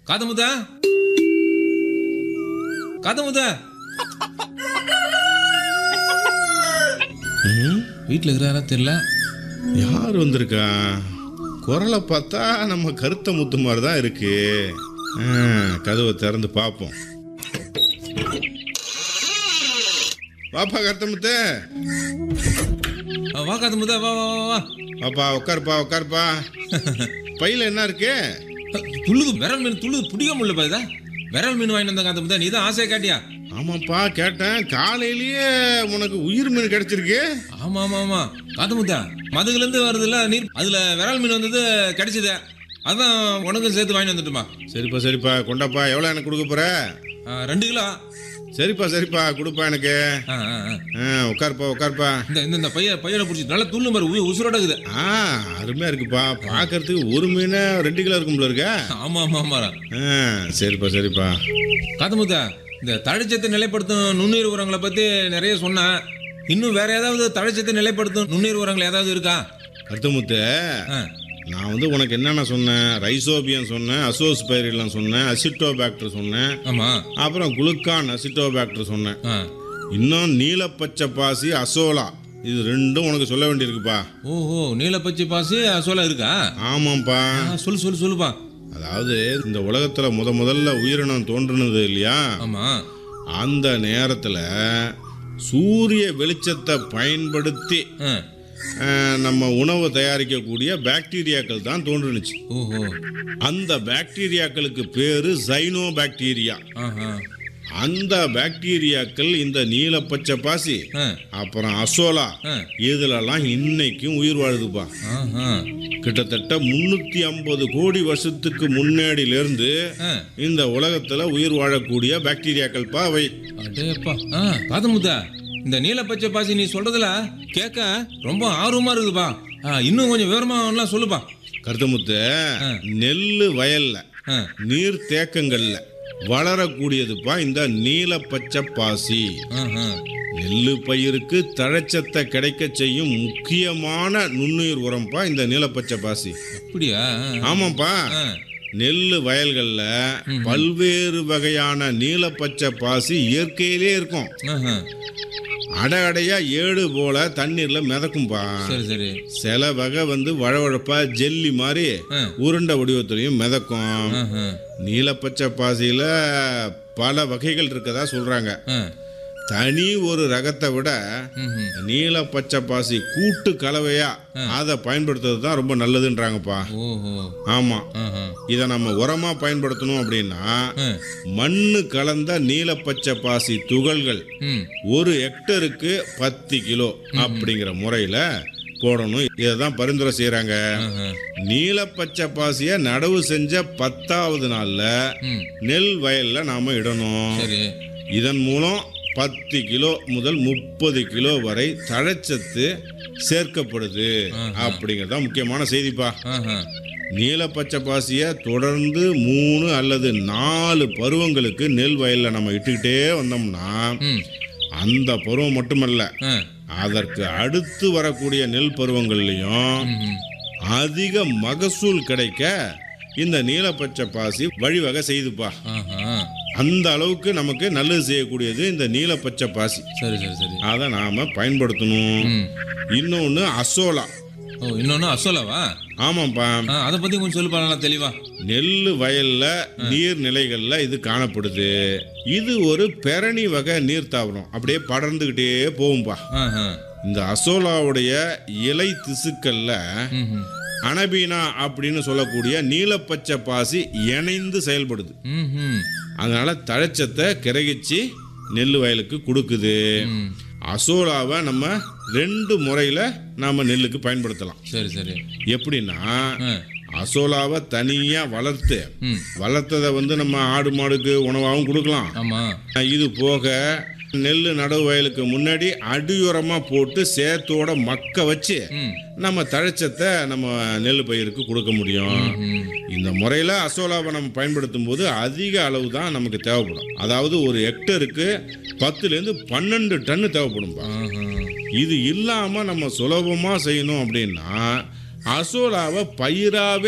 காதமுதா காதமுதா ம், வீட்டில் இருக்கிறாரா தெரியல யார் வந்திருக்கா குரலை பார்த்தா நம்ம கருத்த முத்து மாதிரி தான் இருக்கு ஆ, கதவை திறந்து பார்ப்போம் வாப்பா கருத்த முத்து ஆ, வா காதமுதா வா வா வா வா வாப்பா உட்காருப்பா உட்காருப்பா பையில என்ன இருக்கு துள்ளுது விரல் மீன் துள்ளுது பிடிக்க முடியல இதா விரல் மீன் வாங்கிட்டு வந்த காதமுதா நீ தான் ஆசையை காட்டியா ஆமாப்பா கேட்டேன் காலையிலேயே உனக்கு உயிர் மீன் கிடைச்சிருக்கு ஆமா ஆமா ஆமா காதமுதா மதுகுல இருந்து வருதுல்ல நீர் அதுல விரல் மீன் வந்தது கிடைச்சது அதான் உனக்கும் சேர்த்து வாங்கிட்டு வந்துட்டுமா சரிப்பா சரிப்பா கொண்டாப்பா எவ்வளோ எனக்கு கொடுக்க போற ஆ, ரெண்டு கிலோ சரிப்பா சரிப்பா கொடுப்பா எனக்கு ஆ, ஆ, ஆ. ஆ, உட்காருப்பா உட்காருப்பா இந்த இந்த இந்த பைய பையனை பிடிச்சி நல்லா துள்ளு மாதிரி உயி- உசுரோட இருக்குது ஆ அருமையா இருக்குப்பா பார்க்கறதுக்கு ஒரு மீன் ரெண்டு கிலோ இருக்கும்ல இருக்க ஆமா ஆமா ஆமா ஆ சரிப்பா சரிப்பா காதமுத்தா இந்த தழைச்சத்தை நிலைப்படுத்தும் நுண்ணுயிர் உரங்களை பத்தி நிறைய சொன்னேன் இன்னும் வேற ஏதாவது தழைச்சத்தை நிலைப்படுத்தும் நுண்ணுயிர் உரங்கள் ஏதாவது இருக்கா கருத்தமுத்து ஆ, நான் வந்து உனக்கு என்னென்ன சொன்னேன் ரைசோபியன் சொன்னேன் அசோஸ்பைரிலாம் சொன்னேன் அசிட்டோபாக்டர் சொன்னேன் ஆமா அப்புறம் குளுக்கான் அசிட்டோபாக்டர் சொன்னேன் ஆ. இன்னும் நீலப்பச்சை பாசி அசோலா இது ரெண்டும் உனக்கு சொல்ல வேண்டியிருக்குப்பா ஓஹோ நீலப்பச்சை பாசி சோளம் இருக்கா ஆமாம்ப்பா ஆ, சொல்லு சொல்லு சொல்லுப்பா அதாவது இந்த உலகத்துல முத முதல்ல உயிரினம் தோன்றுனது இல்லையா ஆமா அந்த நேரத்துல சூரிய வெளிச்சத்தை பயன்படுத்தி ஆ. அஹ், நம்ம உணவு தயாரிக்கக்கூடிய பாக்டீரியாக்கள் தான் தோன்றுனுச்சு ஓஹோ அந்த பாக்டீரியாக்களுக்கு பேரு சைனோ பாக்டீரியா ஆஹா அந்த பாக்டீரியாக்கள் இந்த நீலப்பச்சை பாசி ஆ, அப்புறம் அசோலா ஆ. இதுலலாம் இன்னைக்கும் உயிர் வாழுதுப்பா ஆஹா கிட்டத்தட்ட முன்னூத்தி ஐம்பது கோடி வருஷத்துக்கு முன்னாடியிலிருந்து ஆ. இந்த உலகத்துல உயிர் வாழக்கூடிய பாக்டீரியாக்கள் பா அவை அடேப்பா ஆ காதமுத்தா இந்த நீலப்பச்சை பாசி நீ சொல்றதுல கேட்க ரொம்ப ஆர்வமா இருக்குதுப்பா ஆ, இன்னும் கொஞ்சம் விவரமா எல்லாம் சொல்லுப்பா கருத்தமுத்து ஆ. நெல்லு வயல்ல ஆ, நீர் தேக்கங்கள்ல வளரக்கூடியதுப்பா இந்த நீலப்பச்சை பாசி ஆஹா. நெல்லு பயிருக்கு தழைச்சத்தை கிடைக்க செய்யும் முக்கியமான நுண்ணுயிர் உரம்ப்பா இந்த நீலப்பச்சை பாசி அப்படியா ஆ, ஆமாப்பா ஆ. நெல்லு வயல்கள்ல பல்வேறு வகையான நீலப்பச்சை பாசி இயற்கையிலே இருக்கும் ஆஹா. அடை அடையா ஏடு போல தண்ணீர்ல மிதக்கும்பா சரி சரி சில வகை வந்து வழவழப்பா ஜெல்லி மாதிரி ஆ. உருண்டை வடிவத்திலையும் மிதக்கும் ஆஹா. நீலப்பச்சை பாசியில பல வகைகள் இருக்கதா சொல்றாங்க ஆ. தனி ஒரு ரகத்தை விட ம்ஹும். நீலப்பச்சை பாசி கூட்டு கலவையா அதை பயன்படுத்துறது தான் ரொம்ப நல்லதுன்றாங்கப்பா ஓஹோ ஆமா ஆஹா. இதை நம்ம உரமா பயன்படுத்தணும் அப்படின்னா ஆ. மண்ணு கலந்த நீலப்பச்சை பாசி துகள்கள் ம். ஒரு ஹெக்டருக்கு பத்து கிலோ அப்படிங்கிற முறையில போடணும் இதை தான் பரிந்துரை செய்றாங்க ஆஹா. நீலப்பச்சை பாசியை நடவு செஞ்ச பத்தாவது நாள்ல ம். நெல் வயல்ல நாம இடணும் சரி இதன் மூலம் பத்து கிலோ முதல் முப்பது கிலோ வரை தழைச்சத்து சேர்க்கப்படுது அப்படிங்கிறது தான் முக்கியமான செய்திப்பா ஆஹா. நீலப்பச்சை பாசியை தொடர்ந்து மூணு அல்லது நாலு பருவங்களுக்கு நெல் வயல்ல நம்ம இட்டுக்கிட்டே வந்தோம்னா ம். அந்த பருவம் மட்டுமல்ல ஆ. அதற்கு அடுத்து வரக்கூடிய நெல் பருவங்கள்லையும் ம்ஹும். அதிக மகசூல் கிடைக்க இந்த நீலப்பச்சை பாசி வழிவகை செய்துப்பா ஆஹா. அந்த அளவுக்கு நமக்கு நல்லது செய்யக்கூடியது இந்த நீலப்பச்சை பாசி சரி சரி சரி அதை நாம பயன்படுத்தணும் ம். இன்னொன்று அசோலா ஓ இன்னொன்னு அசோலாவா ஆமாப்பா ஆ, அதை பத்தி கொஞ்சம் சொல்லுப்பா நல்லா தெளிவா நெல் வயல்ல நீர்நிலைகள்ல இது காணப்படுது இது ஒரு பெரணி வகை நீர் தாவரம் அப்படியே படர்ந்துகிட்டே போகும்பா ஆஹா. இந்த அசோலாவுடைய இலை திசுக்கள்ல ம்ஹும். அனபீனா அப்படின்னு சொல்லக்கூடிய நீலப்பச்சை பாசி இணைந்து செயல்படுது ம்ஹும். அதனால தழைச்சத்தை கிரகிச்சு நெல் வயலுக்கு கொடுக்குது ம். அசோலாவை நம்ம ரெண்டு முறையில நாம நெல்லுக்கு பயன்படுத்தலாம் சரி சரி எப்படின்னா ஆ. அசோலாவை தனியா வளர்த்து ம். வளர்த்ததை வந்து நம்ம ஆடு மாடுக்கு உணவாகவும் கொடுக்கலாம் ஆமா இது போக நெல் நடவு வயலுக்கு முன்னாடி அடியுரமா போட்டு சேத்தோட மக்க வச்சு ம். நம்ம தழைச்சத்தை நம்ம நெல் பயிருக்கு கொடுக்க முடியும் ம். இந்த முறையில் அசோலாவை நம்ம பயன்படுத்தும் போது அதிக அளவு தான் நமக்கு தேவைப்படும் அதாவது ஒரு ஹெக்டருக்கு பத்துலேருந்து பன்னெண்டு டன்னு தேவைப்படும்பா ஆஹா. இது இல்லாமல் நம்ம சுலபமாக செய்யணும் அப்படின்னா அசோலாவை பயிராகவே